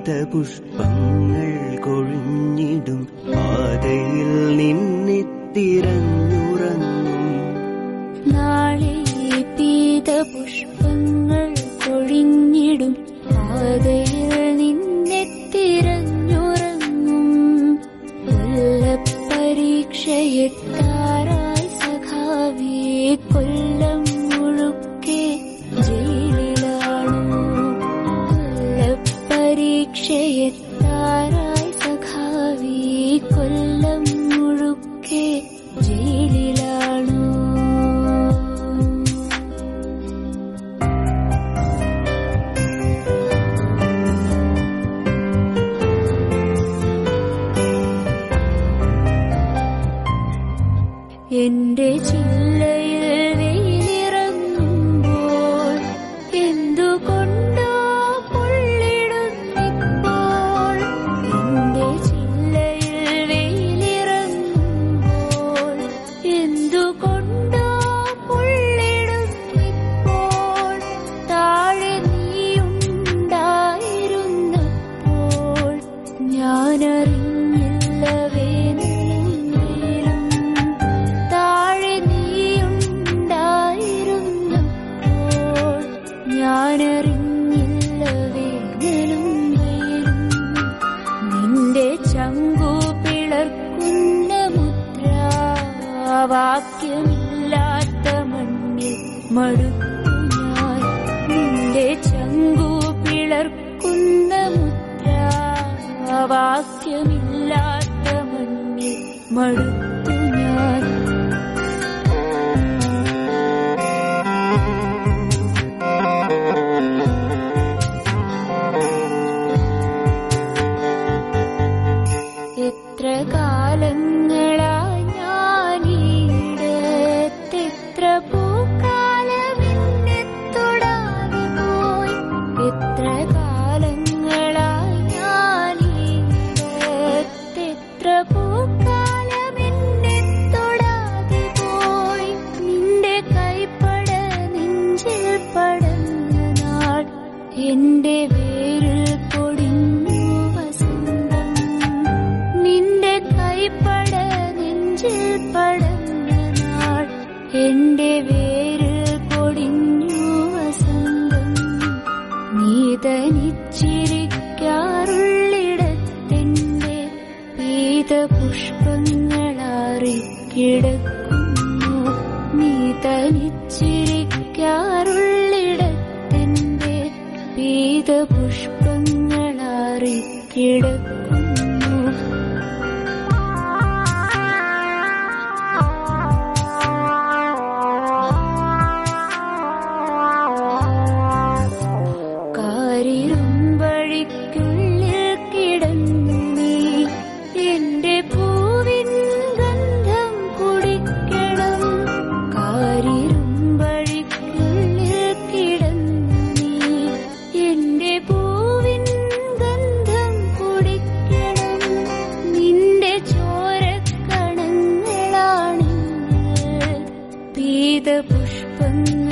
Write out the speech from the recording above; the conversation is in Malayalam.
പീതപുഷ്പങ്ങൾ കൊഴിഞ്ഞിടും പാതയിൽ നിന്നെ തിരഞ്ഞുറങ്ങും നാളെ പീതപുഷ്പങ്ങൾ കൊഴിഞ്ഞിടും പാതയിൽ നിന്നെ തിരഞ്ഞുറങ്ങും കൊല്ലപ്പരീക്ഷയെത്താറായി സഖാവേ കൊല്ലം മുഴുക്കെ ജയിലിലാണു കൊല്ലപ്പരീക്ഷയെത്താറായി സഖാവേ കൊല്ലം മുഴുക്കെ ജയിലിലാണു എന്റെ ചില്ലയിൽ വെയിലിറങ്ങുമ്പോൾ എന്തുകൊണ്ടോ പൊള്ളിടുന്നിപ്പോൾ എന്റെ ചില്ലയിൽ വെയിലിറങ്ങുമ്പോൾ എന്തുകൊണ്ടോ പൊള്ളിടുന്നിപ്പോൾ താഴെ നീയുണ്ടായിരുന്നപ്പോൾ ഞാനറിഞ്ഞില്ല വേനലും താഴെ നീയുണ്ടായിരുന്നപ്പോൾ ഞാനറിഞ്ഞില്ല വേനലും വെയിലും നിന്റെ ചങ്കു പിളർക്കുന്ന മുദ്രാവാക്യമില്ലാത്ത മണ്ണിൽ മടുത്തു ഞാൻ നിന്റെ ചങ്കു പിളർക്കുന്ന മുദ്രാവാക്യമില്ലാത്ത മണ്ണിൽ മടുത്തു ഞാൻ എത്ര കാലങ്ങളായി ഞാനീടത്തെത്ര പൂക്കാലമെന്നെ തൊടാതെ പോയി എത്ര കാലങ്ങളായി ഞാനീടത്തെത്ര പൂക്കാലമെന്നെ തൊടാതെ പോയി നിന്റെ കൈപ്പട നെഞ്ചിൽ പടന്ന നാൾ എന്റെ വേരിൽ പൊടിഞ്ഞു വസന്തം നിന്റെ കൈപ്പട നെഞ്ചിൽ പടന്ന നാൾ എന്റെ വേരിൽ പൊടിഞ്ഞു വസന്തം നീ തനിച്ചിരിക്കാറുള്ളിടത്തെന്റെ പീതപുഷ്പങ്ങളാറിക്കിടക്കുന്നു നീ തനിച്ചിരിക്കാറുള്ളിടത്തെന്റെ പീതപുഷ്പങ്ങളാറിക്കിടക്കുന്നു കാരിരുമ്പഴിക്കുള്ളിൽ കിടന്നു നീ എന്റെ പൂവിൻ ഗന്ധം കുടിക്കണം കാരിരുമ്പഴിക്കുള്ളിൽ കിടന്നു നീ എന്റെ പൂവിൻ ഗന്ധം കുടിക്കണം നിന്റെ ചോരക്കണങ്ങളാണ് പീതപുഷ്പങ്ങൾ